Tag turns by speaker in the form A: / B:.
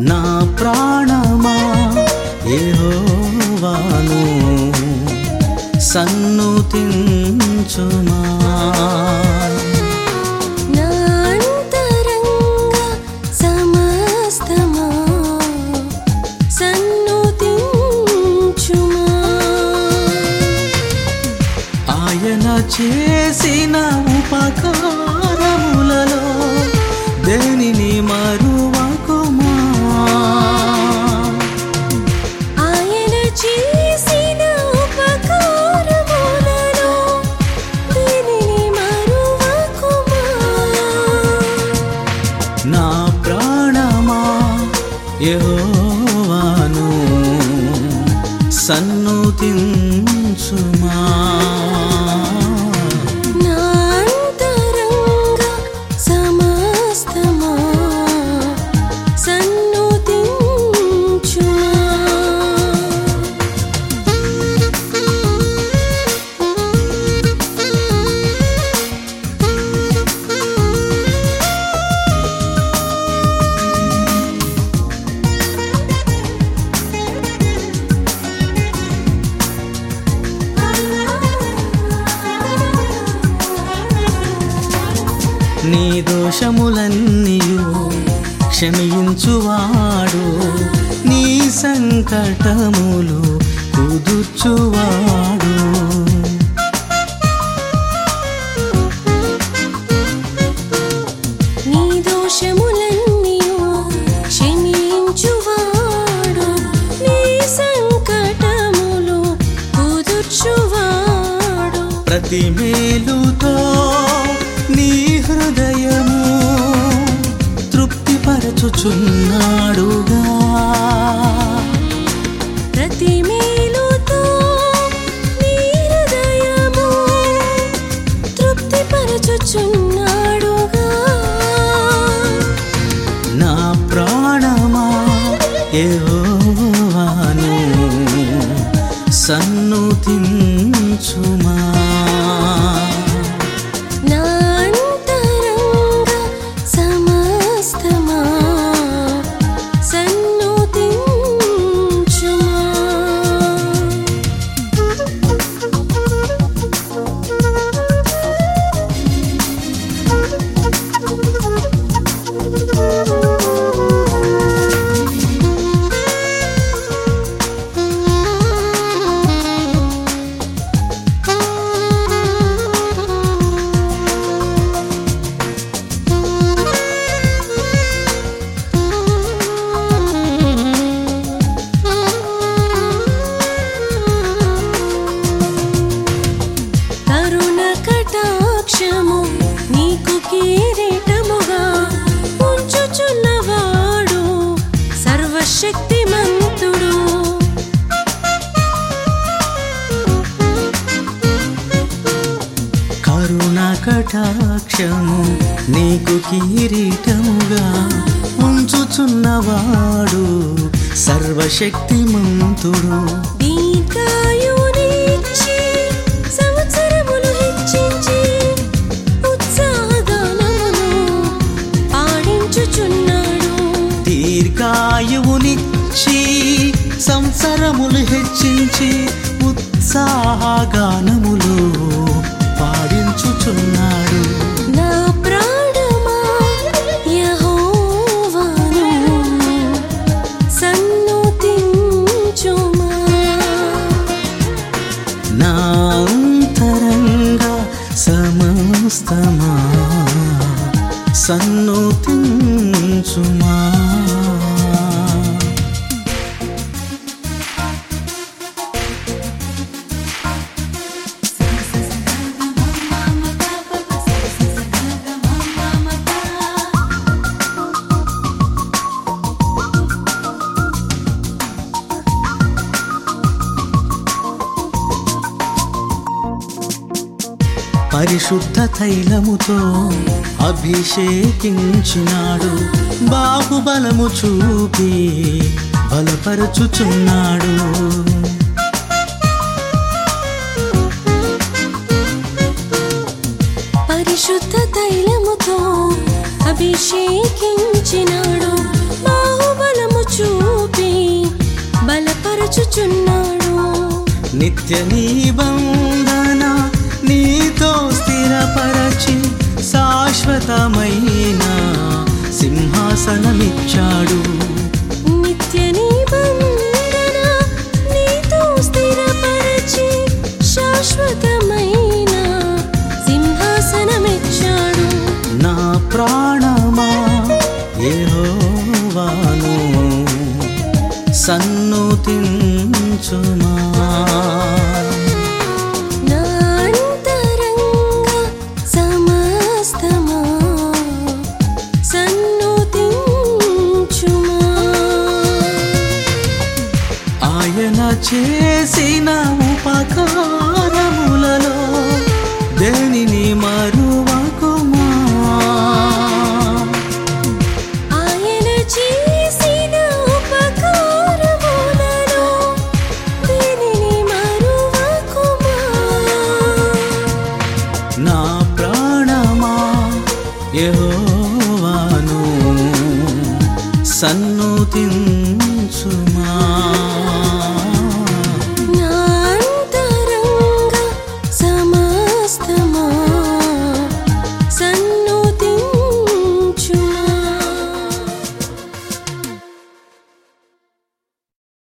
A: నా ప్రాణమా యెహోవాను సన్నుతించుమా
B: నా అంతరంగ సమస్తమా సన్నుతించుమా
A: ఆయన చేసిన ఉపకారములలో దేనిని మరువకుమా
B: ఆయన చేసిన ఉపకారములలో దేనిని మరువకుమా
A: నా ప్రాణమా యెహోవాను సన్నుతించుమా
B: నా అంతరంగ సమస్తమా సన్నుతించుమా
A: నీ దోషములన్నీయు క్షమించువాడు నీ సంకటములు కుదుర్చువాడు
B: నీ దోషములన్నీయు క్షమించువాడు నీ సంకటములు కుదుర్చువాడు
A: ప్రతి మేలుతో నీ హృదయము తృప్తిపరచుచున్నాడుగా
B: ప్రతి మేలుతో నీ హృదయము తృప్తిపరచుచున్నాడుగా
A: నా ప్రాణమా యెహోవాను సన్నుతించుమా
B: నా అంతరంగ సమస్తమా కరుణ కటాక్షము నీకు కిరీటముగా ఉంచుచున్నవాడు సర్వశక్తిమంతుడు
A: కరుణ కటాక్షము నీకు కిరీటముగా ఉంచుచున్నవాడు సర్వశక్తిమంతుడు
B: దీర్ఘాయునిచ్చి సంవత్సరములు హెచ్చించి ఉత్సాహగానమును పాడించుచున్నాడు
A: దీర్ఘాయువునిచ్చి సంవత్సరములు హెచ్చించి ఉత్సాహగానములు పాడించుచున్నాడు
B: నా ప్రాణమా యెహోవాను సన్నుతించుమా
A: నా అంతరంగ సమస్తమా సన్నుతించుమా పరిశుద్ధ తైలముతో అభిషేకించినాడు బాహుబలము చూపి బలపరచుచున్నాడు
B: పరిశుద్ధ తైలముతో అభిషేకించినాడు బాహుబలము చూపి బలపరచుచున్నాడు
A: నిత్య నిబంధన నీతో స్థిరపరచి శాశ్వతమైన సింహాసనమిచ్చాడు
B: నిత్య నిబంధన నీతో స్థిరపరచి శాశ్వతమైన సింహాసనమిచ్చాడు
A: నా ప్రాణమా యెహోవాను సన్నుతించుమా
B: నా అంతరంగ సమస్తమా సన్నుతించుమా
A: ఆయన చేసిన ఉపకారములలో దేనిని మరువకుమా
B: ఆయన చేసిన ఉపకారములలో దేనిని మరువకుమా
A: నా ప్రాణమా యెహోవాను సన్నుతించుమా